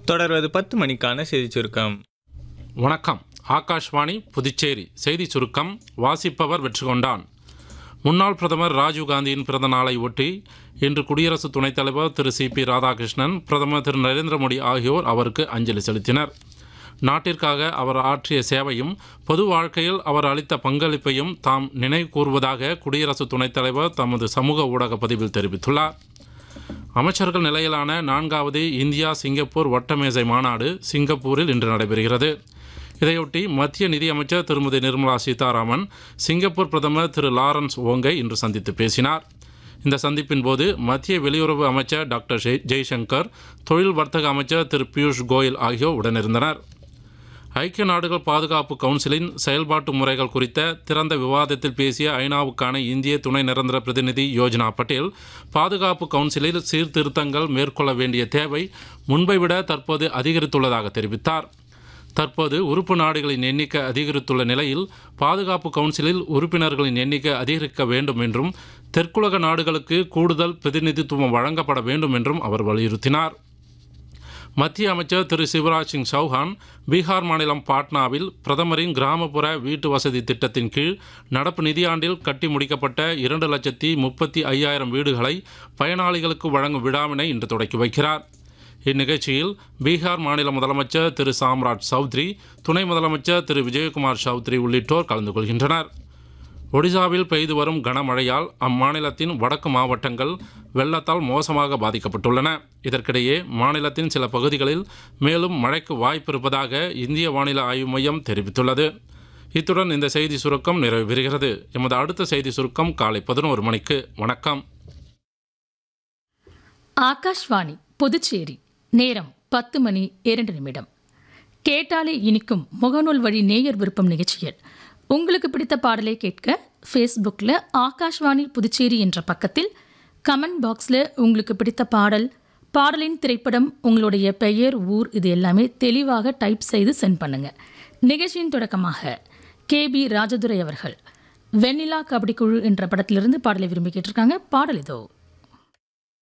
தொடர்வது பத்து மணிக்கான செய்திச் சுருக்கம் வணக்கம் ஆகாஷ்வாணி புதுச்சேரி செய்தி சுருக்கம் வாசிப்பவர் வெற்றிகொண்டான் முன்னாள் பிரதமர் ராஜீவ்காந்தியின் பிறந்த நாளை ஒட்டி இன்று குடியரசு துணைத் தலைவர் திரு சி பி ராதாகிருஷ்ணன் பிரதமர் திரு நரேந்திர மோடி ஆகியோர் அவருக்கு அஞ்சலி செலுத்தினர் நாட்டிற்காக அவர் ஆற்றிய சேவையும் பொது வாழ்க்கையில் அவர் அளித்த பங்களிப்பையும் தாம் நினைவு கூறுவதாக குடியரசு துணைத் தலைவர் தமது சமூக ஊடக பதிவில் தெரிவித்துள்ளார் அமைச்சர்கள் நிலையிலான நான்காவது இந்தியா சிங்கப்பூர் வட்டமேசை மாநாடு சிங்கப்பூரில் இன்று நடைபெறுகிறது இதையொட்டி மத்திய நிதியமைச்சர் திருமதி நிர்மலா சீதாராமன் சிங்கப்பூர் பிரதமர் திரு லாரன்ஸ் ஓங்கை இன்று சந்தித்து பேசினார் இந்த சந்திப்பின் போது மத்திய வெளியுறவு அமைச்சர் டாக்டர் ஜெய் ஜெய்சங்கர் தொழில் வர்த்தக அமைச்சர் திரு பியூஷ் கோயல் ஆகியோர் உடனிருந்தனர் ஐக்கிய நாடுகள் பாதுகாப்பு கவுன்சிலின் செயல்பாட்டு முறைகள் குறித்த திறந்த விவாதத்தில் பேசிய ஐநாவுக்கான இந்திய துணை நிரந்தர பிரதிநிதி யோஜனா பட்டேல் பாதுகாப்பு கவுன்சிலில் சீர்திருத்தங்கள் மேற்கொள்ள வேண்டிய தேவை முன்பை விட தற்போது அதிகரித்துள்ளதாக தெரிவித்தார் தற்போது உறுப்பு நாடுகளின் எண்ணிக்கை அதிகரித்துள்ள நிலையில் பாதுகாப்பு கவுன்சிலில் உறுப்பினர்களின் எண்ணிக்கை அதிகரிக்க வேண்டும் என்றும் தெற்குலக நாடுகளுக்கு கூடுதல் பிரதிநிதித்துவம் வழங்கப்பட வேண்டும் என்றும் அவர் வலியுறுத்தினார் மத்திய அமைச்சர் திரு சிவராஜ் சிங் சௌஹான் பீகார் மாநிலம் பாட்னாவில் பிரதமரின் கிராமப்புற வீட்டு வசதி திட்டத்தின் கீழ் நடப்பு நிதியாண்டில் கட்டி முடிக்கப்பட்ட இரண்டு லட்சத்தி முப்பத்தி ஐயாயிரம் வீடுகளை பயனாளிகளுக்கு வழங்கும் விழாவினை இன்று தொடக்கி வைக்கிறார் இந்நிகழ்ச்சியில் பீகார் மாநில முதலமைச்சர் திரு சாம்ராஜ் சௌத்ரி துணை முதலமைச்சர் திரு விஜயகுமார் சௌத்ரி உள்ளிட்டோர் கலந்து கொள்கின்றனர் ஒடிசாவில் பெய்து வரும் கனமழையால் அம்மாநிலத்தின் வடக்கு மாவட்டங்கள் வெள்ளத்தால் மோசமாக பாதிக்கப்பட்டுள்ளன இதற்கிடையே மாநிலத்தின் சில பகுதிகளில் மேலும் மழைக்கு வாய்ப்பு இருப்பதாக இந்திய வானிலை ஆய்வு மையம் தெரிவித்துள்ளது இத்துடன் இந்த செய்தி சுருக்கம் நிறைவு பெறுகிறது எமது அடுத்த செய்தி சுருக்கம் காலை பதினோரு மணிக்கு வணக்கம் ஆகாஷ்வாணி புதுச்சேரி நேரம் பத்து மணி இரண்டு நிமிடம் கேட்டாலே இனிக்கும் முகநூல் வழி நேயர் விருப்பம் நிகழ்ச்சியில் உங்களுக்கு பிடித்த பாடலை கேட்க ஃபேஸ்புக்கில் ஆகாஷ்வாணி புதுச்சேரி என்ற பக்கத்தில் கமெண்ட் பாக்ஸில் உங்களுக்கு பிடித்த பாடல் பாடலின் திரைப்படம் உங்களுடைய பெயர் ஊர் இது எல்லாமே தெளிவாக டைப் செய்து சென்ட் பண்ணுங்க நிகழ்ச்சியின் தொடக்கமாக கே பி ராஜதுரை அவர்கள் வெண்ணிலா கபடி குழு என்ற படத்திலிருந்து பாடலை விரும்பி கேட்டிருக்காங்க பாடல் இதோ